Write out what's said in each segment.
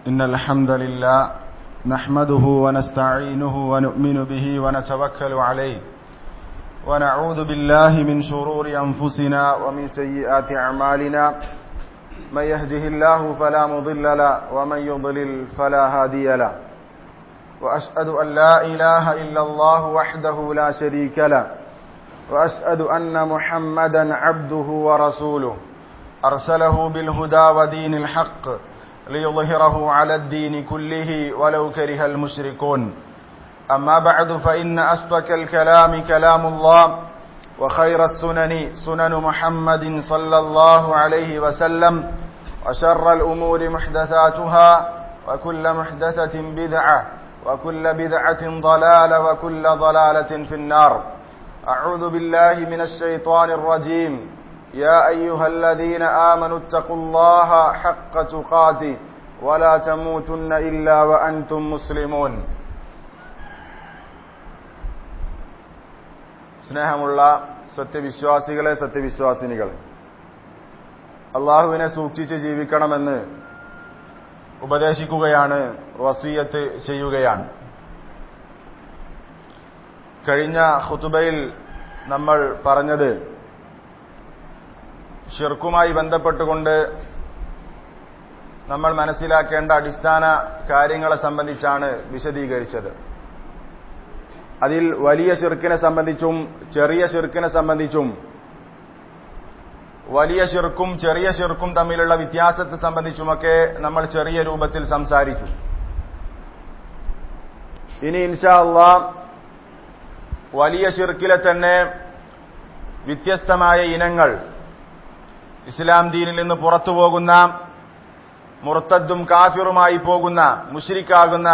إن الحمد لله نحمده ونستعينه ونؤمن به ونتوكل عليه ونعوذ بالله من شرور أنفسنا ومن سيئات أعمالنا من يهده الله فلا مضل له ومن يضلل فلا هادي له وأشهد أن لا إله إلا الله وحده لا شريك له وأشهد أن محمدا عبده ورسوله أرسله بالهدى ودين الحق ليظهره على الدين كله ولو كره المشركون أما بعد فإن أصدق الكلام كلام الله وخير السنن سنن محمد صلى الله عليه وسلم وشر الأمور محدثاتها وكل محدثة بدعة وكل بدعة ضلالة وكل ضلالة في النار أعوذ بالله من الشيطان الرجيم يا أيها الذين آمنوا اتقوا الله حق تقاته ولا تموتن إلا وأنتم مسلمون സ്നേഹമുള്ള സത്യവിശ്വാസികളെ സത്യവിശ്വാസിനികൾ അള്ളാഹുവിനെ സൂക്ഷിച്ച് ജീവിക്കണമെന്ന് ഉപദേശിക്കുകയാണ് വസീയത്ത് ചെയ്യുകയാണ് കഴിഞ്ഞ ഖുതുബയിൽ നമ്മൾ പറഞ്ഞത് ഷിർക്കുമായി ബന്ധപ്പെട്ടുകൊണ്ട് നമ്മൾ മനസ്സിലാക്കേണ്ട അടിസ്ഥാന കാര്യങ്ങളെ സംബന്ധിച്ചാണ് വിശദീകരിച്ചത് അതിൽ വലിയ ഷിർക്കിനെ സംബന്ധിച്ചും ചെറിയ ഷിർക്കിനെ സംബന്ധിച്ചും വലിയ ഷിർക്കും ചെറിയ ഷിർക്കും തമ്മിലുള്ള വ്യത്യാസത്തെ സംബന്ധിച്ചുമൊക്കെ നമ്മൾ ചെറിയ രൂപത്തിൽ സംസാരിച്ചു ഇനി ഇൻഷാ അള്ളാ വലിയ ഷിർക്കിലെ തന്നെ വ്യത്യസ്തമായ ഇനങ്ങൾ ഇസ്ലാം ദീനിൽ നിന്ന് പുറത്തു പോകുന്ന മുർത്തദ്ദും കാഫിറുമായി പോകുന്ന മുഷിരിക്കാകുന്ന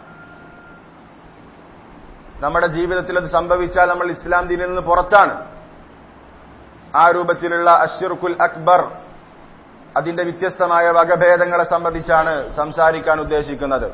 നമ്മുടെ ജീവിതത്തിൽ അത് സംഭവിച്ചാൽ നമ്മൾ ഇസ്ലാം ദീനിൽ നിന്ന് പുറത്താണ് ആ രൂപത്തിലുള്ള അഷിർക്കുൽ അക്ബർ അതിന്റെ വ്യത്യസ്തമായ വകഭേദങ്ങളെ സംബന്ധിച്ചാണ് സംസാരിക്കാൻ ഉദ്ദേശിക്കുന്നത്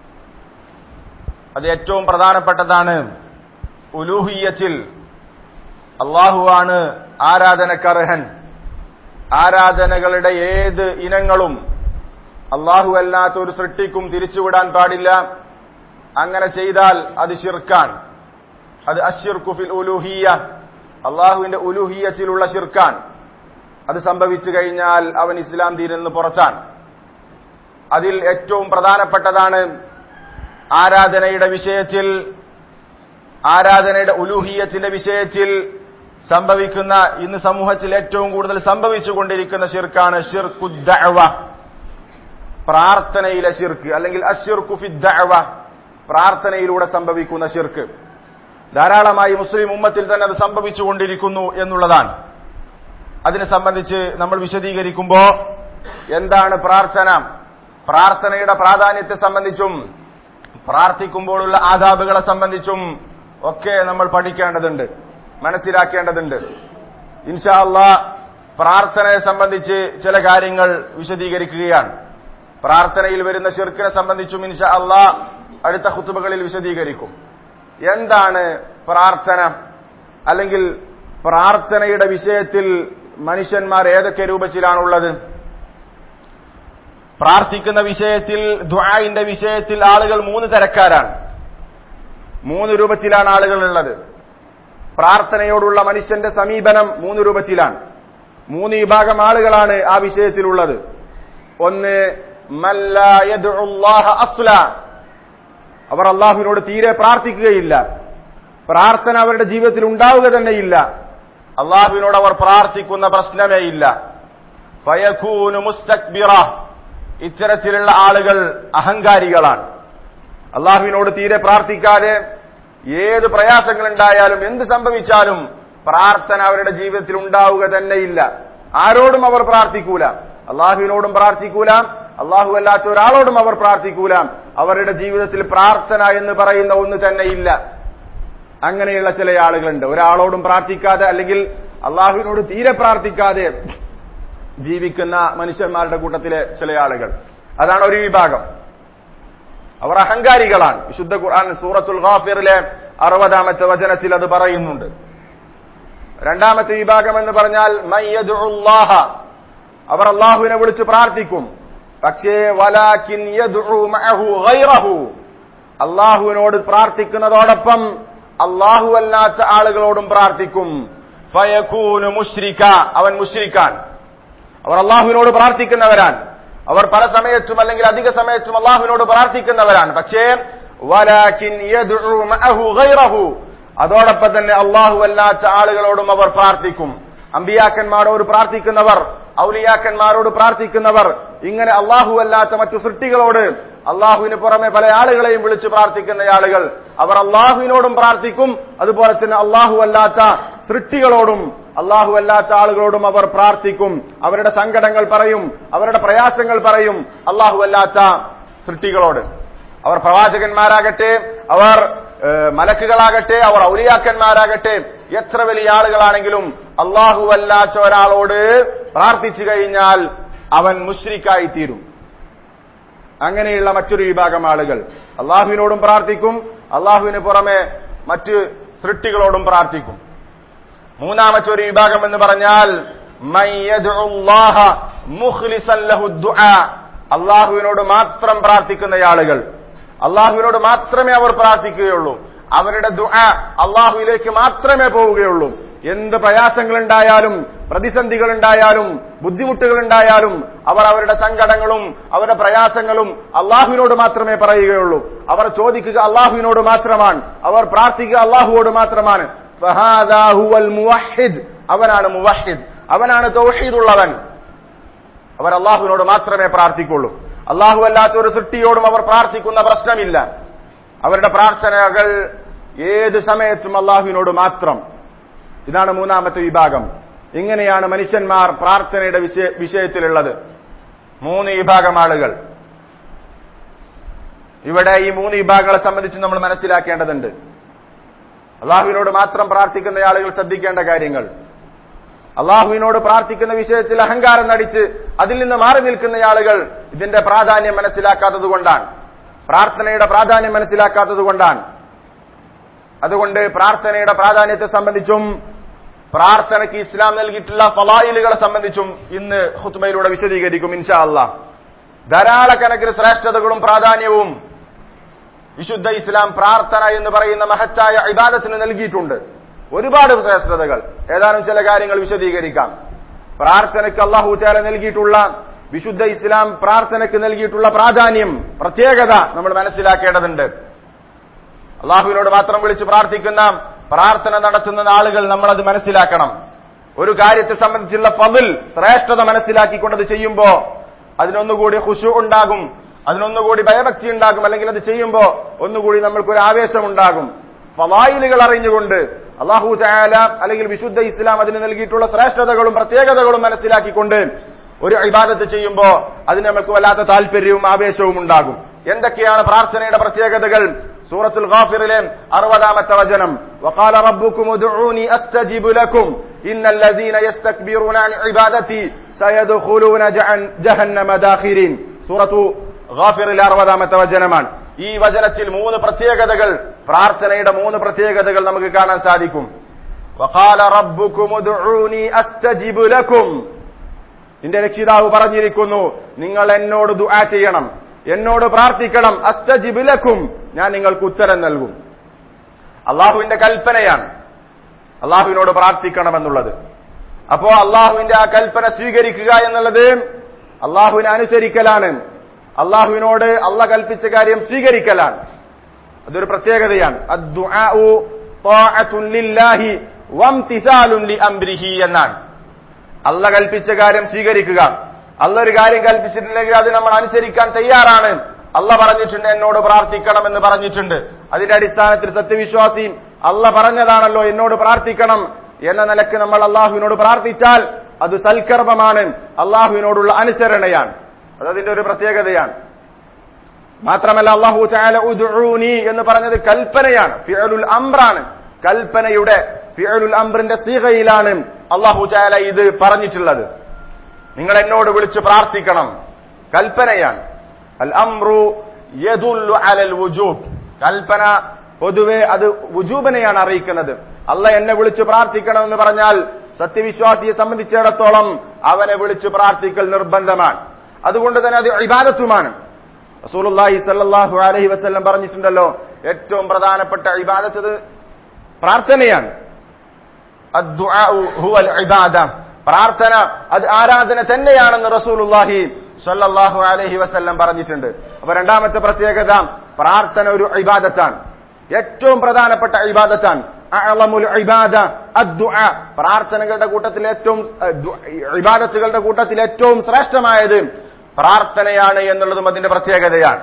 അത് ഏറ്റവും പ്രധാനപ്പെട്ടതാണ് ഉലൂഹിയത്തിൽ അള്ളാഹുവാണ് ആരാധനക്കർഹൻ ആരാധനകളുടെ ഏത് ഇനങ്ങളും അള്ളാഹു അല്ലാത്ത ഒരു സൃഷ്ടിക്കും തിരിച്ചുവിടാൻ പാടില്ല അങ്ങനെ ചെയ്താൽ അത് ഷിർക്കാൻ അത് അഷിർക്കുഫിൽ ഉലുഹിയ അള്ളാഹുവിന്റെ ഉലുഹിയച്ചിലുള്ള ഷിർക്കാൻ അത് സംഭവിച്ചു കഴിഞ്ഞാൽ അവൻ ഇസ്ലാം ദീനിൽ നിന്ന് പുറത്താണ് അതിൽ ഏറ്റവും പ്രധാനപ്പെട്ടതാണ് ആരാധനയുടെ വിഷയത്തിൽ ആരാധനയുടെ ഉലൂഹിയത്തിന്റെ വിഷയത്തിൽ സംഭവിക്കുന്ന ഇന്ന് സമൂഹത്തിൽ ഏറ്റവും കൂടുതൽ സംഭവിച്ചുകൊണ്ടിരിക്കുന്ന ഷിർക്കാണ് ഷിർക്കുദ്ദഅവ പ്രാർത്ഥനയിലെ ഷിർക്ക് അല്ലെങ്കിൽ അഷിർക്കുഫിദ്ദഅവ പ്രാർത്ഥനയിലൂടെ സംഭവിക്കുന്ന ഷിർക്ക് ധാരാളമായി മുസ്ലിം ഉമ്മത്തിൽ തന്നെ അത് സംഭവിച്ചുകൊണ്ടിരിക്കുന്നു എന്നുള്ളതാണ് അതിനെ സംബന്ധിച്ച് നമ്മൾ വിശദീകരിക്കുമ്പോ എന്താണ് പ്രാർത്ഥന പ്രാർത്ഥനയുടെ പ്രാധാന്യത്തെ സംബന്ധിച്ചും പ്രാർത്ഥിക്കുമ്പോഴുള്ള ആദാബുകളെ സംബന്ധിച്ചും ഒക്കെ നമ്മൾ പഠിക്കേണ്ടതുണ്ട് മനസ്സിലാക്കേണ്ടതുണ്ട് ഇൻഷാ അള്ളാ പ്രാർത്ഥനയെ സംബന്ധിച്ച് ചില കാര്യങ്ങൾ വിശദീകരിക്കുകയാണ് പ്രാർത്ഥനയിൽ വരുന്ന ഷിർക്കിനെ സംബന്ധിച്ചും ഇൻഷാ അള്ളാ അടുത്ത ഹുത്തുബകളിൽ വിശദീകരിക്കും എന്താണ് പ്രാർത്ഥന അല്ലെങ്കിൽ പ്രാർത്ഥനയുടെ വിഷയത്തിൽ മനുഷ്യന്മാർ ഏതൊക്കെ രൂപത്തിലാണുള്ളത് പ്രാർത്ഥിക്കുന്ന വിഷയത്തിൽ ദ്വായിന്റെ വിഷയത്തിൽ ആളുകൾ മൂന്ന് തരക്കാരാണ് മൂന്ന് രൂപത്തിലാണ് ആളുകൾ ഉള്ളത് പ്രാർത്ഥനയോടുള്ള മനുഷ്യന്റെ സമീപനം മൂന്ന് രൂപത്തിലാണ് മൂന്ന് വിഭാഗം ആളുകളാണ് ആ വിഷയത്തിലുള്ളത് ഒന്ന് അസ്ല അവർ അള്ളാഹുവിനോട് തീരെ പ്രാർത്ഥിക്കുകയില്ല പ്രാർത്ഥന അവരുടെ ജീവിതത്തിൽ ഉണ്ടാവുക തന്നെയില്ല അള്ളാഹുവിനോട് അവർ പ്രാർത്ഥിക്കുന്ന പ്രശ്നമേ ഇല്ല ഫയഖൂനു മുസ്തക്ബിറ ഇത്തരത്തിലുള്ള ആളുകൾ അഹങ്കാരികളാണ് അള്ളാഹുവിനോട് തീരെ പ്രാർത്ഥിക്കാതെ ഏത് പ്രയാസങ്ങൾ ഉണ്ടായാലും എന്ത് സംഭവിച്ചാലും പ്രാർത്ഥന അവരുടെ ജീവിതത്തിൽ ഉണ്ടാവുക തന്നെയില്ല ആരോടും അവർ പ്രാർത്ഥിക്കൂല അള്ളാഹുവിനോടും പ്രാർത്ഥിക്കൂല അള്ളാഹു അല്ലാത്ത ഒരാളോടും അവർ പ്രാർത്ഥിക്കൂല അവരുടെ ജീവിതത്തിൽ പ്രാർത്ഥന എന്ന് പറയുന്ന ഒന്ന് തന്നെ ഇല്ല അങ്ങനെയുള്ള ചില ആളുകളുണ്ട് ഒരാളോടും പ്രാർത്ഥിക്കാതെ അല്ലെങ്കിൽ അള്ളാഹുവിനോട് തീരെ പ്രാർത്ഥിക്കാതെ ജീവിക്കുന്ന മനുഷ്യന്മാരുടെ കൂട്ടത്തിലെ ചില ആളുകൾ അതാണ് ഒരു വിഭാഗം അവർ അഹങ്കാരികളാണ് വിശുദ്ധ ഖുർആൻ സൂറത്തുൽ ഗാഫിറിലെ അറുപതാമത്തെ വചനത്തിൽ അത് പറയുന്നുണ്ട് രണ്ടാമത്തെ വിഭാഗം എന്ന് പറഞ്ഞാൽ മയ്യദുല്ലാഹ അവർ അള്ളാഹുവിനെ വിളിച്ച് പ്രാർത്ഥിക്കും പക്ഷേ വലാക്കിൻ യദ്ഉ മഅഹു ഗൈറഹു അള്ളാഹുവിനോട് പ്രാർത്ഥിക്കുന്നതോടൊപ്പം അള്ളാഹു അല്ലാത്ത ആളുകളോടും പ്രാർത്ഥിക്കും ഫയകൂനു മുശ്രിക അവൻ മുശ്രിക്കാൻ അവർ അള്ളാഹുവിനോട് പ്രാർത്ഥിക്കുന്നവരാണ് അവർ പല സമയത്തും അല്ലെങ്കിൽ അധിക സമയത്തും അള്ളാഹുവിനോട് പ്രാർത്ഥിക്കുന്നവരാണ് പക്ഷേ വലാകിൻ യദ്ഉ മഅഹു ഗൈറഹു അതോടൊപ്പം തന്നെ അള്ളാഹു അല്ലാത്ത ആളുകളോടും അവർ പ്രാർത്ഥിക്കും അമ്പിയാക്കന്മാരോട് പ്രാർത്ഥിക്കുന്നവർ ഔലിയാക്കന്മാരോട് പ്രാർത്ഥിക്കുന്നവർ ഇങ്ങനെ അള്ളാഹു അല്ലാത്ത മറ്റു സൃഷ്ടികളോട് അള്ളാഹുവിന് പുറമെ പല ആളുകളെയും വിളിച്ച് പ്രാർത്ഥിക്കുന്ന ആളുകൾ അവർ അള്ളാഹുവിനോടും പ്രാർത്ഥിക്കും അതുപോലെ തന്നെ അള്ളാഹു അല്ലാത്ത സൃഷ്ടികളോടും അള്ളാഹു അല്ലാത്ത ആളുകളോടും അവർ പ്രാർത്ഥിക്കും അവരുടെ സങ്കടങ്ങൾ പറയും അവരുടെ പ്രയാസങ്ങൾ പറയും അള്ളാഹു അല്ലാത്ത സൃഷ്ടികളോട് അവർ പ്രവാചകന്മാരാകട്ടെ അവർ ഏഹ്, മലക്കുകളാകട്ടെ അവർ ഔലിയാക്കന്മാരാകട്ടെ എത്ര വലിയ ആളുകളാണെങ്കിലും അള്ളാഹു അല്ലാത്ത ഒരാളോട് പ്രാർത്ഥിച്ചു കഴിഞ്ഞാൽ അവൻ മുശ്രിക്കായി തീരും അങ്ങനെയുള്ള മറ്റൊരു വിഭാഗം ആളുകൾ അള്ളാഹുവിനോടും പ്രാർത്ഥിക്കും അള്ളാഹുവിന് പുറമെ മറ്റ് സൃഷ്ടികളോടും പ്രാർത്ഥിക്കും മൂന്നാമത്തെ ഒരു വിഭാഗം എന്ന് പറഞ്ഞാൽ മൻ യദ്ഉ അല്ലാഹ മുഖ്ലിസൻ ലഹു ദുആ. അള്ളാഹുവിനോട് മാത്രം പ്രാർത്ഥിക്കുന്ന ആളുകൾ അള്ളാഹുവിനോട് മാത്രമേ അവർ പ്രാർത്ഥിക്കുകയുള്ളൂ അവരുടെ ദുആ അള്ളാഹുവിലേക്ക് മാത്രമേ പോവുകയുള്ളൂ എന്ത് പ്രയാസങ്ങൾ ഉണ്ടായാലും പ്രതിസന്ധികൾ ഉണ്ടായാലും ബുദ്ധിമുട്ടുകൾ ഉണ്ടായാലും അവർ അവരുടെ സങ്കടങ്ങളും അവരുടെ പ്രയാസങ്ങളും അള്ളാഹുവിനോട് മാത്രമേ പറയുകയുള്ളൂ അവർ ചോദിക്കുക അള്ളാഹുവിനോട് മാത്രമാണ് അവർ പ്രാർത്ഥിക്കുക അള്ളാഹുവോട് മാത്രമാണ് ഫഹാദാ ഹുവൽ മുവഹിദ് അവനാണ് മുവഹിദ് അവനാണ് തൗഹീദുള്ളവൻ അവർ അള്ളാഹുവിനോട് മാത്രമേ പ്രാർത്ഥിക്കുള്ളൂ അള്ളാഹു അല്ലാത്ത ഒരു സൃഷ്ടിയോടും അവർ പ്രാർത്ഥിക്കുന്ന പ്രശ്നമില്ല അവരുടെ പ്രാർത്ഥനകൾ ഏത് സമയത്തും അള്ളാഹുവിനോട് മാത്രം ഇതാണ് മൂന്നാമത്തെ വിഭാഗം ഇങ്ങനെയാണ് മനുഷ്യന്മാർ പ്രാർത്ഥനയുടെ വിഷയ വിഷയത്തിലുള്ളത് മൂന്ന് വിഭാഗം ആളുകൾ ഇവിടെ ഈ മൂന്ന് വിഭാഗങ്ങളെ സംബന്ധിച്ച് നമ്മൾ മനസ്സിലാക്കേണ്ടതുണ്ട് അള്ളാഹുവിനോട് മാത്രം പ്രാർത്ഥിക്കുന്ന ആളുകൾ ശ്രദ്ധിക്കേണ്ട കാര്യങ്ങൾ അള്ളാഹുവിനോട് പ്രാർത്ഥിക്കുന്ന വിഷയത്തിൽ അഹങ്കാരം നടിച്ച് അതിൽ നിന്ന് മാറി നിൽക്കുന്ന ആളുകൾ ഇതിന്റെ പ്രാധാന്യം മനസ്സിലാക്കാത്തത് കൊണ്ടാണ് പ്രാർത്ഥനയുടെ പ്രാധാന്യം മനസ്സിലാക്കാത്തത് കൊണ്ടാണ് അതുകൊണ്ട് പ്രാർത്ഥനയുടെ പ്രാധാന്യത്തെ സംബന്ധിച്ചും പ്രാർത്ഥനയ്ക്ക് ഇസ്ലാം നൽകിയിട്ടുള്ള ഫലായിലുകളെ സംബന്ധിച്ചും ഇന്ന് ഹുത്തുമയിലൂടെ വിശദീകരിക്കും ഇൻഷാ അള്ളാഹ് ധാരാളക്കണക്കിന് ശ്രേഷ്ഠതകളും പ്രാധാന്യവും വിശുദ്ധ ഇസ്ലാം പ്രാർത്ഥന എന്ന് പറയുന്ന മഹത്തായ ഇബാദത്തിന് നൽകിയിട്ടുണ്ട് ഒരുപാട് ശ്രേഷ്ഠതകൾ ഏതാനും ചില കാര്യങ്ങൾ വിശദീകരിക്കാം പ്രാർത്ഥനയ്ക്ക് അള്ളാഹു ചാല നൽകിയിട്ടുള്ള വിശുദ്ധ ഇസ്ലാം പ്രാർത്ഥനയ്ക്ക് നൽകിയിട്ടുള്ള പ്രാധാന്യം പ്രത്യേകത നമ്മൾ മനസ്സിലാക്കേണ്ടതുണ്ട് അള്ളാഹുവിനോട് മാത്രം വിളിച്ച് പ്രാർത്ഥിക്കുന്ന പ്രാർത്ഥന നടത്തുന്ന ആളുകൾ നമ്മളത് മനസ്സിലാക്കണം ഒരു കാര്യത്തെ സംബന്ധിച്ചുള്ള ഫതിൽ ശ്രേഷ്ഠത മനസ്സിലാക്കിക്കൊണ്ടത് ചെയ്യുമ്പോ അതിനൊന്നുകൂടി ഖുശു ഉണ്ടാകും അതിനൊന്നുകൂടി ഭയഭക്തി ഉണ്ടാകും അല്ലെങ്കിൽ അത് ചെയ്യുമ്പോ ഒന്നുകൂടി നമ്മൾക്കൊരു ആവേശം ഉണ്ടാകും ഫവായിലുകൾ അറിഞ്ഞുകൊണ്ട് അള്ളാഹു ചായാല അല്ലെങ്കിൽ വിശുദ്ധ ഇസ്ലാം അതിന് നൽകിയിട്ടുള്ള ശ്രേഷ്ഠതകളും പ്രത്യേകതകളും മനസ്സിലാക്കിക്കൊണ്ട് ഒരു ഇബാദത്ത് ചെയ്യുമ്പോ അതിന് നമുക്ക് വല്ലാത്ത താല്പര്യവും ആവേശവും ഉണ്ടാകും എന്തൊക്കെയാണ് പ്രാർത്ഥനയുടെ പ്രത്യേകതകൾ സൂറത്തുൽ ഗാഫിറിലെ അറുപതാമത്തെ വചനം وقال ربكم ادعوني استجب لكم ان الذين يستكبرون عن عبادتي سيدخلون جهن- جهنم داخرين സൂറത്തു ഗാഫിറിലെ അറുപതാമത്തെ വചനമാണ് ഈ വചനത്തിൽ മൂന്ന് പ്രത്യേകതകൾ പ്രാർത്ഥനയുടെ മൂന്ന് പ്രത്യേകതകൾ നമുക്ക് കാണാൻ സാധിക്കും وقال ربكم ادعوني استجب لكم നിന്റെ രക്ഷിതാവ് പറഞ്ഞിരിക്കുന്നു നിങ്ങൾ എന്നോട് ദുആ ചെയ്യണം എന്നോട് പ്രാർത്ഥിക്കണം അസ്തജിബിലക്കും ഞാൻ നിങ്ങൾക്ക് ഉത്തരം നൽകും അള്ളാഹുവിന്റെ കൽപ്പനയാണ് അള്ളാഹുവിനോട് പ്രാർത്ഥിക്കണമെന്നുള്ളത് അപ്പോ അള്ളാഹുവിന്റെ ആ കൽപ്പന സ്വീകരിക്കുക എന്നുള്ളത് അള്ളാഹുവിനെ അനുസരിക്കലാണ് അള്ളാഹുവിനോട് അള്ള കൽപ്പിച്ച കാര്യം സ്വീകരിക്കലാണ് അതൊരു പ്രത്യേകതയാണ് അദ്ദുആഉ ത്വാഅത്തുൻ ലില്ലാഹി വംതിസാലുൻ ലിഅംരിഹി എന്നാണ് അല്ല കൽപ്പിച്ച കാര്യം സ്വീകരിക്കുക അല്ല ഒരു കാര്യം കൽപ്പിച്ചിട്ടില്ലെങ്കിൽ അത് നമ്മൾ അനുസരിക്കാൻ തയ്യാറാണ് അല്ല പറഞ്ഞിട്ടുണ്ട് എന്നോട് പ്രാർത്ഥിക്കണമെന്ന് പറഞ്ഞിട്ടുണ്ട് അതിന്റെ അടിസ്ഥാനത്തിൽ സത്യവിശ്വാസിയും അല്ല പറഞ്ഞതാണല്ലോ എന്നോട് പ്രാർത്ഥിക്കണം എന്ന നിലക്ക് നമ്മൾ അള്ളാഹുവിനോട് പ്രാർത്ഥിച്ചാൽ അത് സൽക്കർമ്മമാണ് അള്ളാഹുവിനോടുള്ള അനുസരണയാണ് അതതിന്റെ ഒരു പ്രത്യേകതയാണ് മാത്രമല്ല അള്ളാഹു ചാല ഉദ്ഊനി എന്ന് പറഞ്ഞത് കൽപ്പനയാണ് ഫിഅലുൽ അംറാണ് കൽപ്പനയുടെ ഫിഅലുൽ അംറിന്റെ സീകയിലാണ് അള്ളാഹു ചാല ഇത് പറഞ്ഞിട്ടുള്ളത് നിങ്ങൾ എന്നോട് വിളിച്ച് പ്രാർത്ഥിക്കണം കൽപ്പനയാണ് അൽ അംറു യദുല്ലു അലൽ വുജൂബ് കൽപ്പന പൊതുവെ അത് വുജൂബനെയാണ് അറിയിക്കുന്നത് അല്ല എന്നെ വിളിച്ച് പ്രാർത്ഥിക്കണമെന്ന് പറഞ്ഞാൽ സത്യവിശ്വാസിയെ സംബന്ധിച്ചിടത്തോളം അവനെ വിളിച്ച് പ്രാർത്ഥിക്കൽ നിർബന്ധമാണ് അതുകൊണ്ട് തന്നെ അത് ഇബാദത്തുമാണ് റസൂലുള്ളാഹി സല്ലല്ലാഹു അലൈഹി വസല്ലം പറഞ്ഞിട്ടുണ്ടല്ലോ ഏറ്റവും പ്രധാനപ്പെട്ട ഇബാദത്ത് ഇത് പ്രാർത്ഥനയാണ് അദ്ദുആഉ ഹുവൽ ഇബാദ പ്രാർത്ഥന അത് ആരാധന തന്നെയാണെന്ന് റസൂലുള്ളാഹി സല്ലല്ലാഹു അലൈഹി വസല്ലം പറഞ്ഞിട്ടുണ്ട് അപ്പൊ രണ്ടാമത്തെ പ്രത്യേകത പ്രാർത്ഥന ഒരു ഇബാദത്താണ് ഏറ്റവും പ്രധാനപ്പെട്ട ഇബാദത്താണ് അഅളമുൽ ഇബാദ അദ്ദുആ പ്രാർത്ഥനകളുടെ കൂട്ടത്തിൽ ഏറ്റവും അഹ്, ദു- ഇബാദത്തുകളുടെ കൂട്ടത്തിൽ ഏറ്റവും ശ്രേഷ്ഠമായത് പ്രാർത്ഥനയാണ് എന്നുള്ളതും അതിന്റെ പ്രത്യേകതയാണ്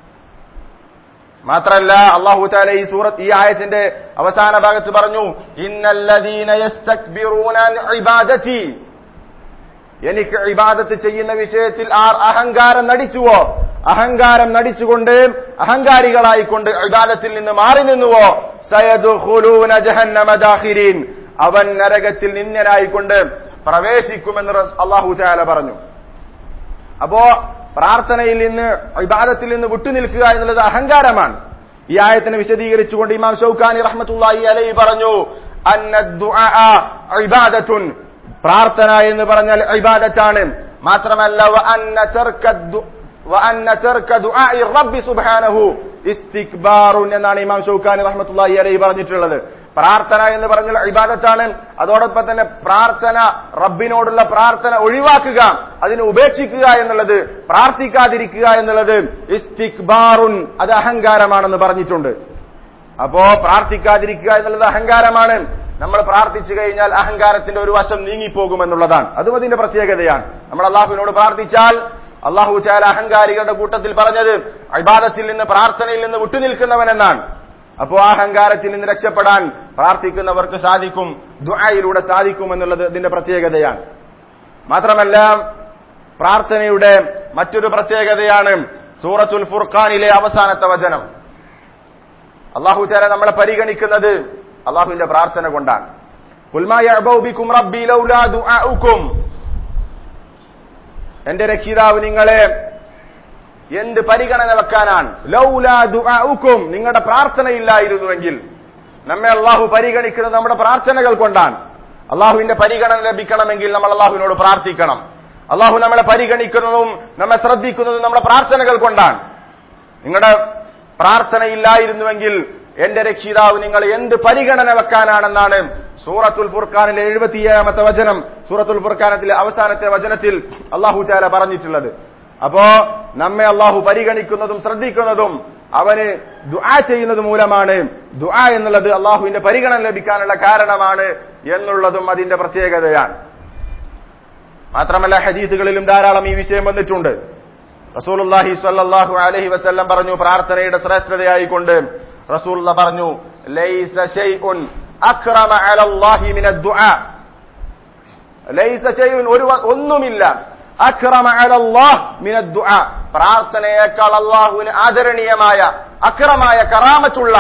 മാത്രല്ല അള്ളാഹു താല ഈ സൂറത്ത് ഈ ആയത്തിന്റെ അവസാന ഭാഗത്ത് പറഞ്ഞു ഇന്നല്ലദീന യസ്തക്ബിറൂന അൻ ഇബാദതി എനിക്ക് ഇബാദത്ത് ചെയ്യുന്ന വിഷയത്തിൽ ആർ അഹങ്കാരം നടിച്ചുവോ അഹങ്കാരം നടിച്ചുകൊണ്ട് അഹങ്കാരികളായിക്കൊണ്ട് ഇബാദത്തിൽ നിന്ന് മാറി നിന്നുവോ സയദുഖുലൂന ജഹന്നമ ദാഖിരീൻ അവൻ നരകത്തിൽ നിന്ദനായിക്കൊണ്ട് പ്രവേശിക്കുമെന്ന് റസ്- അള്ളാഹു താല പറഞ്ഞു അപ്പോ പ്രാർത്ഥനയിൽ നിന്ന് ഇബാദത്തിൽ നിന്ന് വിട്ടുനിൽക്കുക എന്നുള്ളത് അഹങ്കാരമാണ് ഈ ആയത്തിനെ വിശദീകരിച്ചുകൊണ്ട് ഇമാം ഷൗക്കാനി റഹ്മത്തുള്ളാഹി അലൈഹി പറഞ്ഞു അന്ന ദുആ ഇബാദത്തുൻ പ്രാർത്ഥന എന്ന് പറഞ്ഞാൽ ഇബാദത്താണ് മാത്രമല്ല വ അന്ന തർക ദു- വ അന്ന തർക ദുആഇ റബ്ബി സുബ്ഹാനഹു ഇസ്തിക്ബാറുൻ എന്നാണ് ഇമാം ഷൗക്കാനി റഹ്മത്തുള്ളാഹി അലൈഹി പറഞ്ഞിട്ടുള്ളത് പ്രാർത്ഥന എന്ന് പറഞ്ഞാൽ ഇബാദത്താണ് അതോടൊപ്പം തന്നെ പ്രാർത്ഥന റബ്ബിനോടുള്ള പ്രാർത്ഥന ഒഴിവാക്കുക അതിനെ ഉപേക്ഷിക്കുക എന്നുള്ളത് പ്രാർത്ഥിക്കാതിരിക്കുക എന്നുള്ളത് ഇസ്തിക്ബാറുൻ അത് അഹങ്കാരമാണെന്ന് പറഞ്ഞിട്ടുണ്ട് അപ്പോ പ്രാർത്ഥിക്കാതിരിക്കുക എന്നുള്ളത് അഹങ്കാരമാണ് നമ്മൾ പ്രാർത്ഥിച്ചു കഴിഞ്ഞാൽ അഹങ്കാരത്തിന്റെ ഒരു വശം നീങ്ങിപ്പോകുമെന്നുള്ളതാണ് അതും അതിന്റെ പ്രത്യേകതയാണ് നമ്മൾ അള്ളാഹുവിനോട് പ്രാർത്ഥിച്ചാൽ അള്ളാഹു ചാല അഹങ്കാരികളുടെ കൂട്ടത്തിൽ പറഞ്ഞത് ഇബാദത്തിൽ നിന്ന് പ്രാർത്ഥനയിൽ നിന്ന് വിട്ടുനിൽക്കുന്നവൻ എന്നാണ് അപ്പോ ആ അഹങ്കാരത്തിൽ നിന്ന് രക്ഷപ്പെടാൻ പ്രാർത്ഥിക്കുന്നവർക്ക് സാധിക്കും ദുആയിലൂടെ സാധിക്കും എന്നുള്ളത് ഇതിന്റെ പ്രത്യേകതയാണ് മാത്രമല്ല പ്രാർത്ഥനയുടെ മറ്റൊരു പ്രത്യേകതയാണ് സൂറത്തുൽ ഫുർഖാനിലെ അവസാനത്തെ വചനം അള്ളാഹു ചാല നമ്മളെ പരിഗണിക്കുന്നത് അള്ളാഹുവിന്റെ പ്രാർത്ഥന കൊണ്ടാണ് "ഖുൽ മാ യഅബഉ ബിക്കും റബ്ബി ലൗലാ ദുആഉക്കും എന്റെ രക്ഷിതാവ് നിങ്ങളെ എന്ത് പരിഗണന വെക്കാനാണ് ലൗലാ ദുആഉക്കും നിങ്ങളുടെ പ്രാർത്ഥനയില്ലായിരുന്നുവെങ്കിൽ നമ്മെ അള്ളാഹു പരിഗണിക്കുന്നത് നമ്മുടെ പ്രാർത്ഥനകൾ കൊണ്ടാണ് അള്ളാഹുവിന്റെ പരിഗണന ലഭിക്കണമെങ്കിൽ നമ്മൾ അള്ളാഹുവിനോട് പ്രാർത്ഥിക്കണം അള്ളാഹു നമ്മളെ പരിഗണിക്കുന്നതും നമ്മെ ശ്രദ്ധിക്കുന്നതും നമ്മുടെ പ്രാർത്ഥനകൾ കൊണ്ടാണ് നിങ്ങളുടെ പ്രാർത്ഥനയില്ലായിരുന്നുവെങ്കിൽ എന്റെ രക്ഷിതാവ് നിങ്ങൾ എന്ത് പരിഗണന വെക്കാനാണെന്നാണ് സൂറത്തുൽ ഫുർഖാനിലെ എഴുപത്തിയേഴാമത്തെ വചനം സൂറത്തുൽ ഫുർഖാനത്തിലെ അവസാനത്തെ വചനത്തിൽ അള്ളാഹു ചാല പറഞ്ഞിട്ടുള്ളത് അപ്പോ നമ്മെ അള്ളാഹു പരിഗണിക്കുന്നതും ശ്രദ്ധിക്കുന്നതും അവന് ദുആ ചെയ്യുന്നത് മൂലമാണ് ദുആ എന്നുള്ളത് അള്ളാഹുവിന്റെ പരിഗണന ലഭിക്കാനുള്ള കാരണമാണ് എന്നുള്ളതും അതിന്റെ പ്രത്യേകതയാണ് മാത്രമല്ല ഹദീസുകളിലും ധാരാളം ഈ വിഷയം വന്നിട്ടുണ്ട് റസൂലുള്ളാഹി സ്വല്ലല്ലാഹു അലൈഹി വസല്ലം പറഞ്ഞു പ്രാർത്ഥനയുടെ ശ്രേഷ്ഠതയായിക്കൊണ്ട് റസൂലുള്ള പറഞ്ഞു ലൈസ ഷൈഉൻ അക്രമ അലല്ലാഹി മിനദ് ദുആ ലൈസ ഷൈഉൻ ഒരു വ- ഒന്നുമില്ല അക്രമ അലല്ലാഹ് മിനദ് ദുആ പ്രാർത്ഥനയേക്കാൾ അള്ളാഹുവിന് ആദരണീയമായ അക്രമായ കറാമത്തുള്ള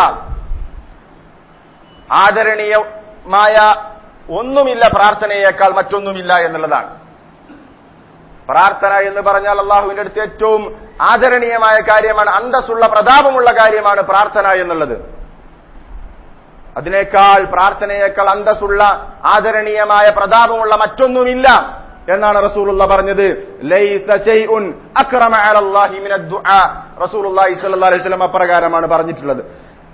ആദരണീയമായ ഒന്നുമില്ല പ്രാർത്ഥനയേക്കാൾ മറ്റൊന്നുമില്ല എന്നുള്ളതാണ് പ്രാർത്ഥന എന്ന് പറഞ്ഞാൽ അള്ളാഹുവിന്റെ അടുത്ത് ഏറ്റവും ആദരണീയമായ കാര്യമാണ് അന്തസ്സുള്ള പ്രതാപമുള്ള കാര്യമാണ് പ്രാർത്ഥന എന്നുള്ളത് അതിനേക്കാൾ പ്രാർത്ഥനയേക്കാൾ അന്തസ്സുള്ള ആദരണീയമായ പ്രതാപമുള്ള മറ്റൊന്നുമില്ല എന്നാണ് റസൂലുള്ള പറഞ്ഞത് ലൈസ ശൈഉൻ അക്രമ അലല്ലാഹി മിനദ് ദുആ റസൂലുള്ളാഹി സ്വല്ലല്ലാഹു അലൈഹി വസല്ലം അപ്രകാരമാണ് പറഞ്ഞിട്ടുള്ളത്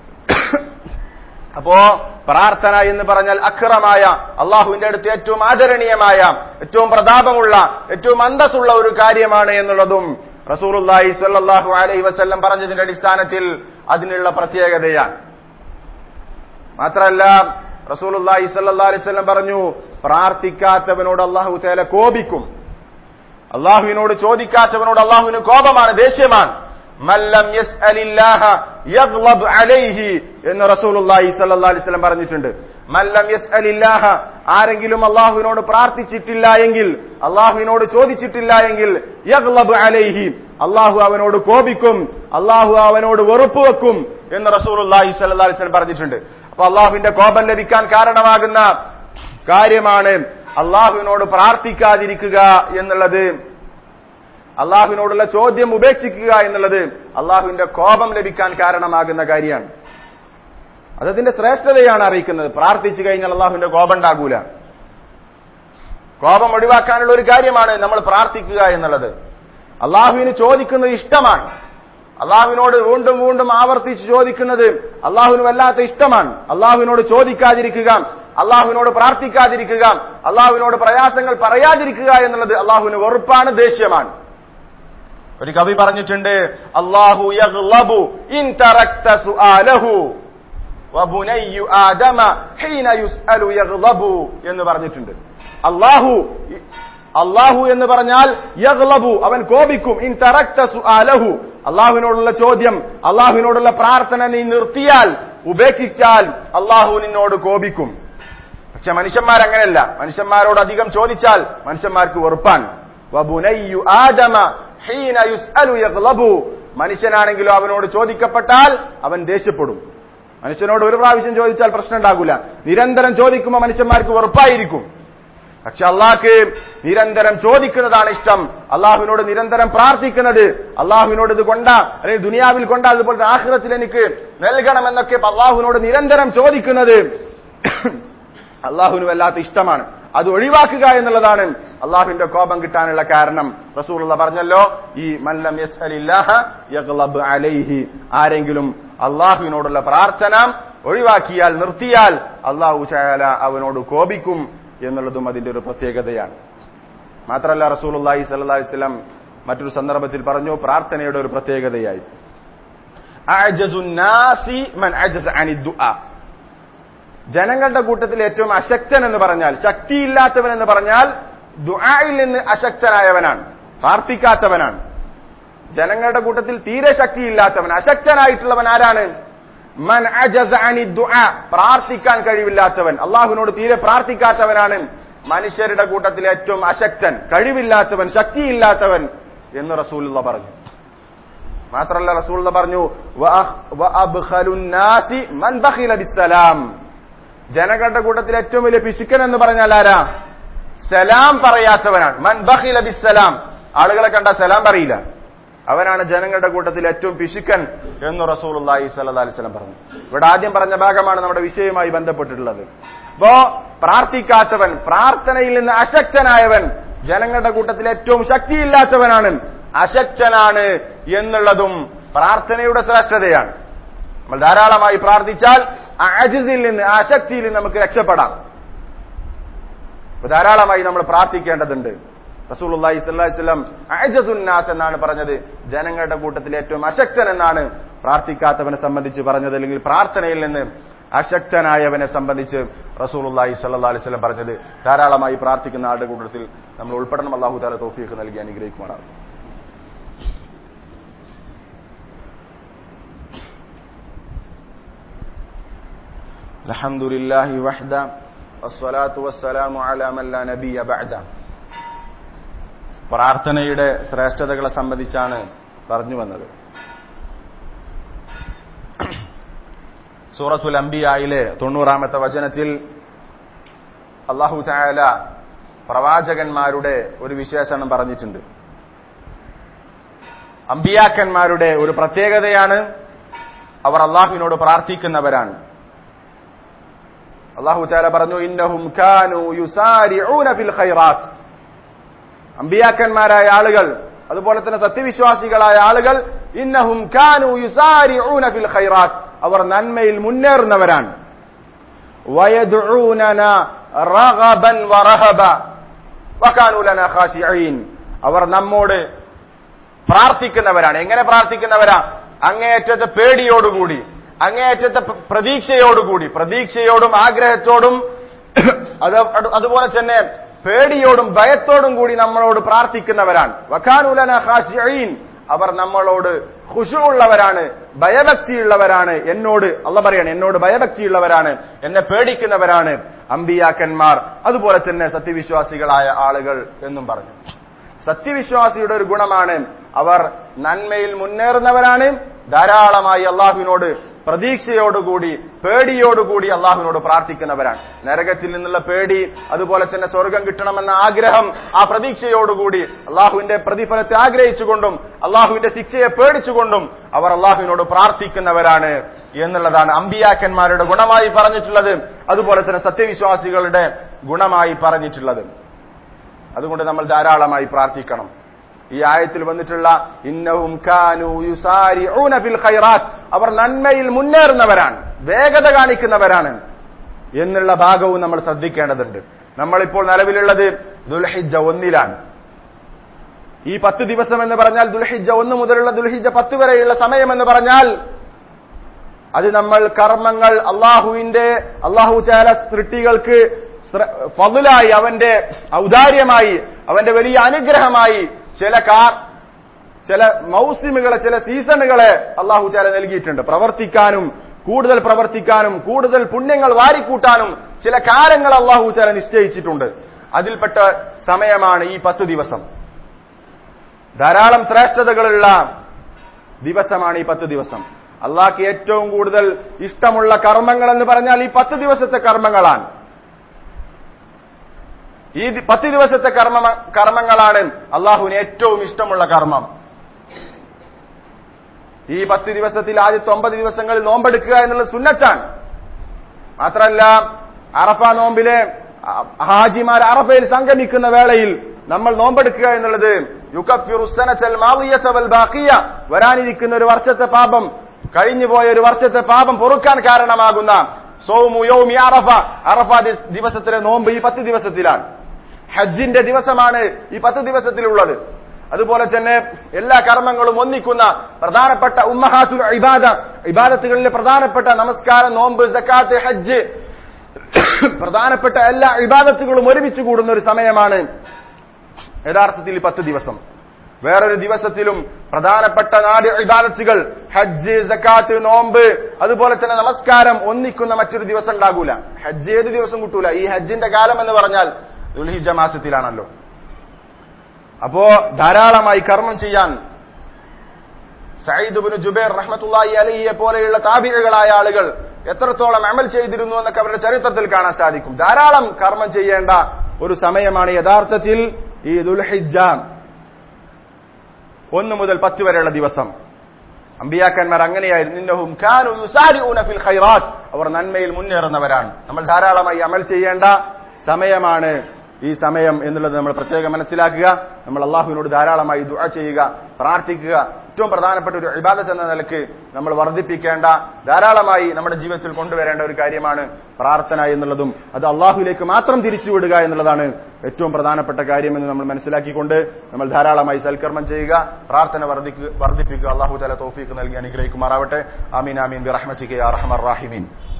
അപ്പോ പ്രാർത്ഥന എന്ന് പറഞ്ഞാൽ അക്രമായ അള്ളാഹുവിന്റെ അടുത്ത് ഏറ്റവും ആദരണീയമായ ഏറ്റവും പ്രതാപമുള്ള ഏറ്റവും അന്തസ്സുള്ള ഒരു കാര്യമാണ് എന്നുള്ളതും റസൂലുള്ളാഹി സ്വല്ലല്ലാഹു അലൈഹി വസല്ലം പറഞ്ഞതിന്റെ അടിസ്ഥാനത്തിൽ അതിനുള്ള പ്രത്യേകതയാണ് മാത്രമല്ല റസൂലുള്ളാഹി സ്വല്ലല്ലാഹു അലൈഹി വസല്ലം പറഞ്ഞു പ്രാർത്ഥിക്കാത്തവനോട് അള്ളാഹു തേല കോപിക്കും അള്ളാഹുവിനോട് ചോദിക്കാത്തവനോട് അള്ളാഹുവിന് കോപമാണ് ദേഷ്യമാണ് മല്ലം യസ്അലില്ലാഹ യഗ്ളബ് അലൈഹി എന്ന് റസൂലുള്ളാഹി സ്വല്ലല്ലാഹു അലൈഹി വസല്ലം പറഞ്ഞിട്ടുണ്ട് മല്ലം യസ്അലില്ലാഹ ആരെങ്കിലും അള്ളാഹുവിനോട് പ്രാർത്ഥിച്ചിട്ടില്ല എങ്കിൽ അള്ളാഹുവിനോട് ചോദിച്ചിട്ടില്ല എങ്കിൽ യഗ്ളബ് അലൈഹി അള്ളാഹു അവനോട് കോപിക്കും അള്ളാഹു അവനോട് വെറുപ്പ് വെക്കും എന്ന് റസൂലുള്ളാഹി സ്വല്ലല്ലാഹു അലൈഹി വസല്ലം പറഞ്ഞിട്ടുണ്ട് അപ്പൊ അള്ളാഹുവിന്റെ കോപം ലഭിക്കാൻ കാരണമാകുന്ന കാര്യമാണ് അള്ളാഹുവിനോട് പ്രാർത്ഥിക്കാതിരിക്കുക എന്നുള്ളത് അള്ളാഹുവിനോടുള്ള ചോദ്യം ഉപേക്ഷിക്കുക എന്നുള്ളത് അള്ളാഹുവിന്റെ കോപം ലഭിക്കാൻ കാരണമാകുന്ന കാര്യമാണ് അതതിന്റെ ശ്രേഷ്ഠതയാണ് അറിയിക്കുന്നത് പ്രാർത്ഥിച്ചു കഴിഞ്ഞാൽ അള്ളാഹുവിന്റെ കോപം ഉണ്ടാകൂല കോപം ഒഴിവാക്കാനുള്ള ഒരു കാര്യമാണ് നമ്മൾ പ്രാർത്ഥിക്കുക എന്നുള്ളത് അള്ളാഹുവിന് ചോദിക്കുന്നത് ഇഷ്ടമാണ് അള്ളാഹുവിനോട് വീണ്ടും വീണ്ടും ആവർത്തിച്ച് ചോദിക്കുന്നത് അള്ളാഹുവിന് വല്ലാത്ത ഇഷ്ടമാണ് അള്ളാഹുവിനോട് ചോദിക്കാതിരിക്കുക അള്ളാഹുവിനോട് പ്രാർത്ഥിക്കാതിരിക്കുക അള്ളാഹുവിനോട് പ്രയാസങ്ങൾ പറയാതിരിക്കുക എന്നുള്ളത് അള്ളാഹുവിന് വെറുപ്പാണ് ദേഷ്യമാണ് ഒരു കവി പറഞ്ഞിട്ടുണ്ട് അള്ളാഹു യഗ്ലബു ഇൻ തറക്ത സുആലഹു വബുനയ്യു ആദമ ഹീന യുസ്അലു യഗ്ലബു എന്ന് പറഞ്ഞിട്ടുണ്ട് അള്ളാഹു അള്ളാഹു എന്ന് പറഞ്ഞാൽ യഗ്ലബു അവൻ കോപിക്കും ഇൻ തറക്ത സുആലഹു അള്ളാഹുവിനോടുള്ള ചോദ്യം അള്ളാഹുവിനോടുള്ള പ്രാർത്ഥന നീ നിർത്തിയാൽ ഉപേക്ഷിച്ചാൽ അള്ളാഹു നിന്നോട് കോപിക്കും പക്ഷെ മനുഷ്യന്മാർ അങ്ങനെയല്ല മനുഷ്യന്മാരോട് അധികം ചോദിച്ചാൽ മനുഷ്യന്മാർക്ക് വെറുപ്പാൻ വബുനയ്യു ആദമ ഹീന യുസ്അലു യഗ്ലബു മനുഷ്യനാണെങ്കിലും അവനോട് ചോദിക്കപ്പെട്ടാൽ അവൻ ദേഷ്യപ്പെടും മനുഷ്യനോട് ഒരു പ്രാവശ്യം ചോദിച്ചാൽ പ്രശ്നം ഉണ്ടാകില്ല നിരന്തരം ചോദിക്കുമ്പോൾ മനുഷ്യന്മാർക്ക് വെറുപ്പായിരിക്കും പക്ഷെ അള്ളാഹ്ക്ക് നിരന്തരം ചോദിക്കുന്നതാണ് ഇഷ്ടം അള്ളാഹുവിനോട് നിരന്തരം പ്രാർത്ഥിക്കുന്നത് അള്ളാഹുവിനോട് ഇത് കൊണ്ട അല്ലെങ്കിൽ ദുനിയാവിൽ കൊണ്ട അതുപോലെ ആഹ്റത്തിൽ എനിക്ക് നൽകണമെന്നൊക്കെ അള്ളാഹുവിനോട് നിരന്തരം ചോദിക്കുന്നത് അള്ളാഹുവിന് വല്ലാത്ത ഇഷ്ടമാണ് അത് ഒഴിവാക്കുക എന്നുള്ളതാണ് അള്ളാഹുവിന്റെ കോപം കിട്ടാനുള്ള കാരണം റസൂലുള്ള പറഞ്ഞല്ലോ ഈ മല്ലം യസ്അലില്ലാഹ അലൈഹി ആരെങ്കിലും അള്ളാഹുവിനോടുള്ള പ്രാർത്ഥന ഒഴിവാക്കിയാൽ നിർത്തിയാൽ അള്ളാഹു ചായാല അവനോട് കോപിക്കും എന്നുള്ളതും അതിന്റെ ഒരു പ്രത്യേകതയാണ് മാത്രമല്ല റസൂലുള്ളാഹി സ്വല്ലല്ലാഹി അലൈഹി വസല്ലം മറ്റൊരു സന്ദർഭത്തിൽ പറഞ്ഞു പ്രാർത്ഥനയുടെ ഒരു പ്രത്യേകതയായി അഅജസുന്നാസി മൻ അജസ അനി ദുആ ജനങ്ങളുടെ കൂട്ടത്തിൽ ഏറ്റവും അശക്തൻ എന്ന് പറഞ്ഞാൽ ശക്തിയില്ലാത്തവൻ എന്ന് പറഞ്ഞാൽ ദുആയിൽ നിന്ന് അശക്തനായവനാണ് പ്രാർത്ഥിക്കാത്തവനാണ് ജനങ്ങളുടെ കൂട്ടത്തിൽ തീരെ ശക്തിയില്ലാത്തവൻ അശക്തനായിട്ടുള്ളവൻ ആരാണ് മൻ അജസ അനി ദുആ പ്രാർത്ഥിക്കാൻ കഴിവില്ലാത്തവൻ അള്ളാഹുവിനോട് തീരെ പ്രാർത്ഥിക്കാത്തവനാണ് മനുഷ്യരുടെ കൂട്ടത്തിൽ ഏറ്റവും അശക്തൻ കഴിവില്ലാത്തവൻ ശക്തിയില്ലാത്തവൻ എന്ന് റസൂലുള്ള പറഞ്ഞു മാത്രല്ല റസൂലുള്ള പറഞ്ഞു മൻ ബഖില ബിസ്സലാം ജനങ്ങളുടെ കൂട്ടത്തിൽ ഏറ്റവും വലിയ പിശുക്കൻ എന്ന് പറഞ്ഞാൽ ആരാ സലാം പറയാത്തവനാണ് മൻ ബഖില ബിസ്സലാം ആളുകളെ കണ്ട സലാം പറയില്ല അവനാണ് ജനങ്ങളുടെ കൂട്ടത്തിൽ ഏറ്റവും പിശുക്കൻ എന്ന് റസൂലുള്ളാഹി സ്വല്ലല്ലാഹി അലൈഹി വസല്ലം പറഞ്ഞു ഇവിടെ ആദ്യം പറഞ്ഞ ഭാഗമാണ് നമ്മുടെ വിഷയവുമായി ബന്ധപ്പെട്ടിട്ടുള്ളത് അപ്പോ പ്രാർത്ഥിക്കാത്തവൻ പ്രാർത്ഥനയിൽ നിന്ന് അശക്തനായവൻ ജനങ്ങളുടെ കൂട്ടത്തിൽ ഏറ്റവും ശക്തിയില്ലാത്തവനാണ് അശക്തനാണ് എന്നുള്ളതും പ്രാർത്ഥനയുടെ ശ്രേഷ്ഠതയാണ് നമ്മൾ ധാരാളമായി പ്രാർത്ഥിച്ചാൽ അജിസിൽ നിന്ന് ആ അശക്തിയിൽ നിന്ന് നമുക്ക് രക്ഷപ്പെടാം ധാരാളമായി നമ്മൾ പ്രാർത്ഥിക്കേണ്ടതുണ്ട് റസൂലുള്ളാഹി സ്വല്ലല്ലാഹി അലൈഹി വസല്ലം അജസുന്നാസ് എന്നാണ് പറഞ്ഞത് ജനങ്ങളുടെ കൂട്ടത്തിൽ ഏറ്റവും അശക്തൻ എന്നാണ് പ്രാർത്ഥിക്കാത്തവനെ സംബന്ധിച്ച് പറഞ്ഞത് അല്ലെങ്കിൽ പ്രാർത്ഥനയിൽ നിന്ന് അശക്തനായവനെ സംബന്ധിച്ച് റസൂലുള്ളാഹി സ്വല്ലല്ലാഹി അലൈഹി വസല്ലം പറഞ്ഞത് ധാരാളമായി പ്രാർത്ഥിക്കുന്ന ആളുടെ കൂട്ടത്തിൽ നമ്മൾ ഉൾപ്പെടണം അള്ളാഹു താല തൗഫീഖ് നൽകി അനുഗ്രഹിക്കുമാറാണ് الحمد لله وحده والصلاة والسلام على من لا نبي بعده പ്രാർത്ഥനയുടെ ശ്രേഷ്ഠതകളെ സംബന്ധിച്ചാണ് പറഞ്ഞു വന്നത് സൂറത്തുൽ അംബിയായിലെ തൊണ്ണൂറാമത്തെ വചനത്തിൽ അള്ളാഹു ചായാല പ്രവാചകന്മാരുടെ ഒരു വിശേഷണം പറഞ്ഞിട്ടുണ്ട് അമ്പിയാക്കന്മാരുടെ ഒരു പ്രത്യേകതയാണ് അവർ അള്ളാഹുവിനോട് പ്രാർത്ഥിക്കുന്നവരാണ് അള്ളാഹു ചാല പറഞ്ഞു ഇന്നഹും കാനു യുസാരിഊന ഫിൽ ഖൈറാത്ത് അമ്പിയാക്കന്മാരായ ആളുകൾ അതുപോലെ തന്നെ സത്യവിശ്വാസികളായ ആളുകൾ ഇന്നഹും കാനു യുസാരിഊന ഫിൽ ഖൈറാത്ത് അവർ നന്മയിൽ മുന്നേറുന്നവരാണ് വയദ്ഊനന റഗബൻ വറഹബ വകാനു ലനാ ഖാശിഈൻ അവർ നമ്മോട് പ്രാർത്ഥിക്കുന്നവരാണ് എങ്ങനെ പ്രാർത്ഥിക്കുന്നവരാ അങ്ങേയറ്റത്തെ പേടിയോടുകൂടി അങ്ങേയറ്റത്തെ പ്രതീക്ഷയോടുകൂടി പ്രതീക്ഷയോടും ആഗ്രഹത്തോടും അത് അതുപോലെ തന്നെ പേടിയോടും ഭയത്തോടും കൂടി നമ്മളോട് പ്രാർത്ഥിക്കുന്നവരാണ് വഖാനുലന ഖാശിഈൻ അവർ നമ്മളോട് ഖുശുള്ളവരാണ് ഭയഭക്തിയുള്ളവരാണ് എന്നോട് അല്ല പറയാണ് എന്നോട് ഭയഭക്തിയുള്ളവരാണ് എന്നെ പേടിക്കുന്നവരാണ് അമ്പിയാക്കന്മാർ അതുപോലെ തന്നെ സത്യവിശ്വാസികളായ ആളുകൾ എന്നും പറഞ്ഞു സത്യവിശ്വാസിയുടെ ഒരു ഗുണമാണ് അവർ നന്മയിൽ മുന്നേറുന്നവരാണ് ധാരാളമായി അള്ളാഹുവിനോട് പ്രതീക്ഷയോടുകൂടി പേടിയോടുകൂടി അള്ളാഹുവിനോട് പ്രാർത്ഥിക്കുന്നവരാണ് നരകത്തിൽ നിന്നുള്ള പേടി അതുപോലെ തന്നെ സ്വർഗം കിട്ടണമെന്ന ആഗ്രഹം ആ പ്രതീക്ഷയോടുകൂടി അള്ളാഹുവിന്റെ പ്രതിഫലത്തെ ആഗ്രഹിച്ചുകൊണ്ടും അള്ളാഹുവിന്റെ ശിക്ഷയെ പേടിച്ചുകൊണ്ടും അവർ അള്ളാഹുവിനോട് പ്രാർത്ഥിക്കുന്നവരാണ് എന്നുള്ളതാണ് അമ്പിയാക്കന്മാരുടെ ഗുണമായി പറഞ്ഞിട്ടുള്ളത് അതുപോലെ തന്നെ സത്യവിശ്വാസികളുടെ ഗുണമായി പറഞ്ഞിട്ടുള്ളത് അതുകൊണ്ട് നമ്മൾ ധാരാളമായി പ്രാർത്ഥിക്കണം ഈ ആയത്തിൽ വന്നിട്ടുള്ള ഇന്നഹും കാനു യുസാരിഊന ഫിൽ ഖൈറാത്ത് അവർ നന്മയിൽ മുന്നേറുന്നവരാണ് വേഗത കാണിക്കുന്നവരാണ് എന്നുള്ള ഭാഗവും നമ്മൾ ശ്രദ്ധിക്കേണ്ടതുണ്ട് നമ്മളിപ്പോൾ നിലവിലുള്ളത് ദുൽഹിജ ഒന്നിലാണ് ഈ പത്ത് ദിവസം എന്ന് പറഞ്ഞാൽ ദുൽഹിജ ഒന്ന് മുതലുള്ള ദുൽഹിജ പത്ത് വരെയുള്ള സമയം എന്ന് പറഞ്ഞാൽ അത് നമ്മൾ കർമ്മങ്ങൾ അള്ളാഹുവിന്റെ അള്ളാഹു ചാല സൃഷ്ടികൾക്ക് ഫضലായി അവന്റെ ഔദാര്യമായി അവന്റെ വലിയ അനുഗ്രഹമായി ചില കാർ ചില മൗസിമുകളെ ചില സീസണുകളെ അള്ളാഹു ചാല നൽകിയിട്ടുണ്ട് പ്രവർത്തിക്കാനും കൂടുതൽ പ്രവർത്തിക്കാനും കൂടുതൽ പുണ്യങ്ങൾ വാരിക്കൂട്ടാനും ചില കാലങ്ങൾ അള്ളാഹു ചാല നിശ്ചയിച്ചിട്ടുണ്ട് അതിൽപ്പെട്ട സമയമാണ് ഈ പത്ത് ദിവസം ധാരാളം ശ്രേഷ്ഠതകളുള്ള ദിവസമാണ് ഈ പത്ത് ദിവസം അള്ളാഹ്ക്ക് ഏറ്റവും കൂടുതൽ ഇഷ്ടമുള്ള കർമ്മങ്ങൾ എന്ന് പറഞ്ഞാൽ ഈ പത്ത് ദിവസത്തെ കർമ്മങ്ങളാണ് ഈ പത്ത് ദിവസത്തെ കർമ്മ കർമ്മങ്ങളാണ് അള്ളാഹുവിന് ഏറ്റവും ഇഷ്ടമുള്ള കർമ്മം ഈ പത്ത് ദിവസത്തിൽ ആദ്യത്തെ ഒമ്പത് ദിവസങ്ങളിൽ നോമ്പെടുക്കുക എന്നുള്ളത് സുന്നച്ചാണ് മാത്രമല്ല അറഫ നോമ്പിലെ ഹാജിമാർ അറഫയിൽ സംഗമിക്കുന്ന വേളയിൽ നമ്മൾ നോമ്പെടുക്കുക എന്നുള്ളത് വരാനിരിക്കുന്ന ഒരു വർഷത്തെ പാപം കഴിഞ്ഞുപോയ ഒരു വർഷത്തെ പാപം പൊറുക്കാൻ കാരണമാകുന്ന സോമു യോമി അറഫ അറഫ ദിവസത്തിലെ നോമ്പ് ഈ പത്ത് ദിവസത്തിലാണ് ഹജ്ജിന്റെ ദിവസമാണ് ഈ പത്ത് ദിവസത്തിലുള്ളത് അതുപോലെ തന്നെ എല്ലാ കർമ്മങ്ങളും ഒന്നിക്കുന്ന പ്രധാനപ്പെട്ട ഉമ്മഹാത്തുൽ ഇബാദ ഇബാദത്തുകളിലെ പ്രധാനപ്പെട്ട നമസ്കാരം നോമ്പ് സക്കാത്ത് ഹജ്ജ് പ്രധാനപ്പെട്ട എല്ലാ ഇബാദത്തുകളും ഒരുമിച്ച് കൂടുന്ന ഒരു സമയമാണ് യഥാർത്ഥത്തിൽ ഈ പത്ത് ദിവസം വേറൊരു ദിവസത്തിലും പ്രധാനപ്പെട്ട നാല് ഇബാദത്തുകൾ ഹജ്ജ് സക്കാത്ത് നോമ്പ് അതുപോലെ തന്നെ നമസ്കാരം ഒന്നിക്കുന്ന മറ്റൊരു ദിവസം ഉണ്ടാകൂല ഹജ്ജ് ഏത് ദിവസം കിട്ടൂല ഈ ഹജ്ജിന്റെ കാലം എന്ന് പറഞ്ഞാൽ ദുൽഹിജ മാസത്തിലാണല്ലോ അപ്പോ ധാരാളമായി കർമ്മം ചെയ്യാൻ സയ്യിദ് ബിൻ ജുബൈർ റഹ്മത്തുള്ളാഹി അലഹിയെ പോലെയുള്ള താപികളായ ആളുകൾ എത്രത്തോളം അമൽ ചെയ്തിരുന്നു എന്നൊക്കെ അവരുടെ ചരിത്രത്തിൽ കാണാൻ സാധിക്കും ധാരാളം കർമ്മം ചെയ്യേണ്ട ഒരു സമയമാണ് യഥാർത്ഥത്തിൽ ഈ ദുൽഹിജ ഒന്ന് മുതൽ പത്ത് വരെയുള്ള ദിവസം അമ്പിയാക്കന്മാർ അങ്ങനെയായിരുന്നു ഇന്നഹും കാനു യുസാരിഊന ഫിൽ ഖൈറാത്ത് അവർ നന്മയിൽ മുന്നേറുന്നവരാണ് നമ്മൾ ധാരാളമായി അമൽ ചെയ്യേണ്ട സമയമാണ് ഈ സമയം എന്നുള്ളത് നമ്മൾ പ്രത്യേകം മനസ്സിലാക്കുക നമ്മൾ അള്ളാഹുവിനോട് ധാരാളമായി ദുആ ചെയ്യുക പ്രാർത്ഥിക്കുക ഏറ്റവും പ്രധാനപ്പെട്ട ഒരു ഇബാദത്ത് എന്ന നിലക്ക് നമ്മൾ വർദ്ധിപ്പിക്കേണ്ട ധാരാളമായി നമ്മുടെ ജീവിതത്തിൽ കൊണ്ടുവരേണ്ട ഒരു കാര്യമാണ് പ്രാർത്ഥന എന്നുള്ളതും അത് അള്ളാഹുവിലേക്ക് മാത്രം തിരിച്ചുവിടുക എന്നുള്ളതാണ് ഏറ്റവും പ്രധാനപ്പെട്ട കാര്യമെന്ന് നമ്മൾ മനസ്സിലാക്കിക്കൊണ്ട് നമ്മൾ ധാരാളമായി സൽക്കർമ്മം ചെയ്യുക പ്രാർത്ഥന വർദ്ധിക്കുക വർദ്ധിപ്പിക്കുക അള്ളാഹു തല തോഫീക്ക് നൽകി അനുഗ്രഹിക്കുമാറാവട്ടെ ആമീൻ ആമീൻ റഹ്മത്തിക്ക് അറഹമർ റാഹിമീൻ